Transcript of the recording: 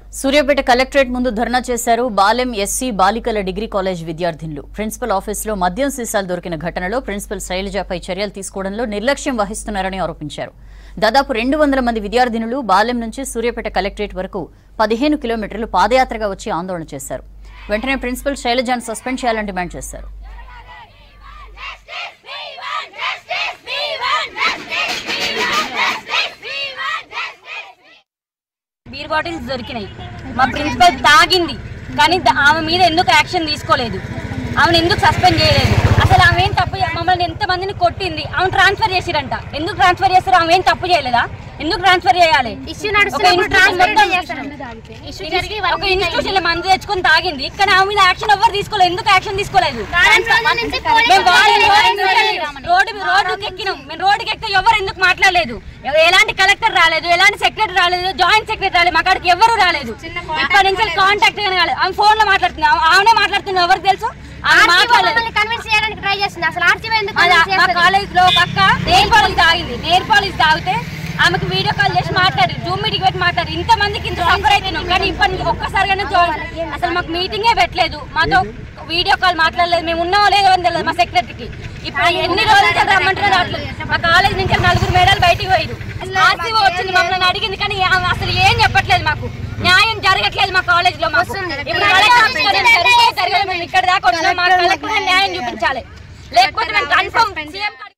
Suryapet collectorate ముందు ధర్నా చేశారు Balem SC బాలికల డిగ్రీ కాలేజ్ విద్యార్థినులు ప్రిన్సిపల్ ఆఫీసులో మద్యం సీసాలు దొరికిన ఘటనలో ప్రిన్సిపల్ శైలజపై చర్యలు తీసుకోవడంలో నిర్లక్ష్యం వహిస్తున్నారని ఆరోపించారు దాదాపు రెండు వందల మంది విద్యార్థినులు బాలెం నుంచి సూర్యాపేట కలెక్టరేట్ వరకు పదిహేను కిలోమీటర్లు పాదయాత్రగా వచ్చి ఆందోళన చేశారు వెంటనే ప్రిన్సిపల్ శైలజాను సస్పెండ్ చేయాలని డిమాండ్ చేశారు బీర్ బాటిల్స్ దొరికినాయి మా ప్రిన్సిపల్ తాగింది కానీ ద- ఆమె మీద ఎందుకు యాక్షన్ తీసుకోలేదు ఆమెను ఎందుకు సస్పెండ్ చేయలేదు అసలు ఆమె ఏం తప్పు చే- మమ్మల్ని ఎంత మందిని కొట్టింది ఆమె ట్రాన్స్ఫర్ చేసిరంట ఎందుకు ట్రాన్స్ఫర్ చేస్తారు ఆమె ఏం తప్పు చేయలేదా ఎందుకు ట్రాన్స్ఫర్ చేయాలి ఇష్యూ ఒక నడుస్తున్నప్పుడు ఇన్స్టిట్యూషన్ ట్రాన్స్ఫర్ మొత్తం- చేస్తారు ఇష్యూ జరిగి ఒక ఇన్స్టిట్యూషన్ లో మందు తెచ్చుకొని తాగింది కానీ ఆమె మీద యాక్షన్ ఎవరు తీసుకోలేదు ఎందుకు యాక్షన్ తీసుకోలేదు మేము వారం రోజులు రోడ్డు రోడ్డుకి ఎక్కినాం మేము రోడ్డుకి ఎక్కితే ఎవరు ఎందుకు మాట్లాడలేదు ఎవ- ఎలాంటి కలెక్టర్ రాలేదు ఎలాంటి సెక్రటరీ రాలేదు జాయింట్ సెక్రటరీ రాలేదు మా కాడికి ఎవరు రాలేదు ఇక్కడ నుంచి కాంటాక్ట్ కాలేదు ఆమె ఫోన్ లో మాట్లాడుతుంది ఆమె- ఆమెనే మాట్లాడుతుంది ఎవరికి తెలుసు ఆమె మాట్లాడలేదు కన్విన్స్ చేయడానికి ట్రై చేస్తుంది అసలు ఆర్సీబీ ఎందుకు అలా convince మా చేస్తుంది? కాలేజ్ లో ఒక అక్క నెయిల్ పాలిష్ తాగింది నెయిల్ పాలిష్ తాగితే ఆమెకు వీడియో కాల్ చేసి మాట్లాడి జూమ్ మీటింగ్ పెట్టి మాట్లాడి ఇంత మందికి ఇంత సఫర్ అయిపోయినాం కానీ ఇప్పటి నుంచి ఒక్కసారిగానే జో- అసలు మాకు మీటింగే పెట్టలేదు మాతో వీడియో కాల్ మాట్లాడలేదు మేము ఉన్నామో లేదో అని తెలియదు మా సెక్రటరీకి ఇప్పుడు ఎన్ని రోజుల నుంచి రమ్మంటున్నారు రావట్లేదు మా కాలేజ్ నుంచి నలుగురు మేడాలు బయటికి పోయారు ఆర్సీఓ వచ్చింది మమ్మల్ని అడిగింది కానీ ఆమె అసలు ఏం చెప్పట్లేదు మాకు న్యాయం జరగట్లేదు మా కాలేజ్ లో మాకు ఇప్పుడు కలెక్టర్ ఆఫీస్కి వెళ్ళాం. జరిగే జరగలేదు. మేము ఇక్కడ దాకా వచ్చినాం మా కలెక్టర్ న్యాయం చూపించాలి లేకపోతే మేము కన్ఫర్మ్ సీఎం